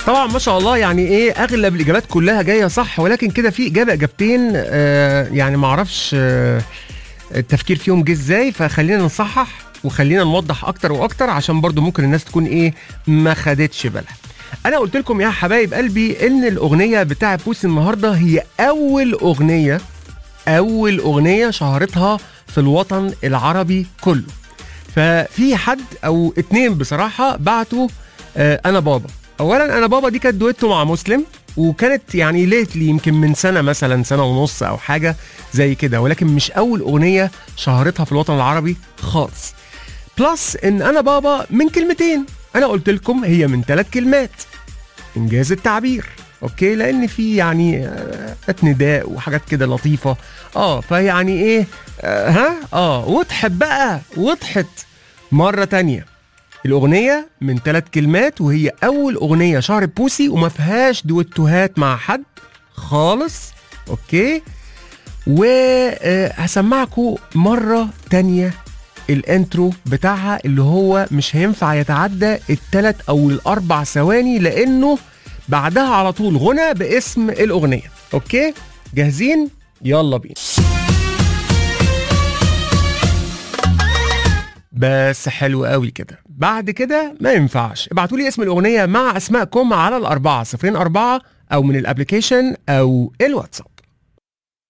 طبعا ما شاء الله يعني ايه اغلب الاجابات كلها جايه صح ولكن كده في اجابه اجابتين آه يعني ما اعرفش آه التفكير فيهم جه ازاي فخلينا نصحح وخلينا نوضح اكتر واكتر عشان برضو ممكن الناس تكون ايه ما خدتش بالها انا قلت لكم يا حبايب قلبي ان الاغنيه بتاع بوسي النهارده هي اول اغنيه اول اغنيه شهرتها في الوطن العربي كله ففي حد او اتنين بصراحه بعتوا آه انا بابا اولا انا بابا دي كانت دويتو مع مسلم وكانت يعني ليتلي يمكن من سنه مثلا سنه ونص او حاجه زي كده ولكن مش اول اغنيه شهرتها في الوطن العربي خالص بلس ان انا بابا من كلمتين انا قلت لكم هي من ثلاث كلمات انجاز التعبير اوكي لان في يعني آه، نداء وحاجات كده لطيفه اه فيعني ايه آه ها اه وضحت بقى وضحت مره تانية الاغنيه من ثلاث كلمات وهي اول اغنيه شهرت بوسي وما فيهاش دويتوهات مع حد خالص اوكي وهسمعكم مره تانية الانترو بتاعها اللي هو مش هينفع يتعدى الثلاث او الاربع ثواني لانه بعدها على طول غنى باسم الاغنيه اوكي جاهزين يلا بينا بس حلو قوي كده بعد كده ما ينفعش ابعتوا لي اسم الاغنيه مع اسمائكم على الاربعه صفرين اربعه او من الابلكيشن او الواتساب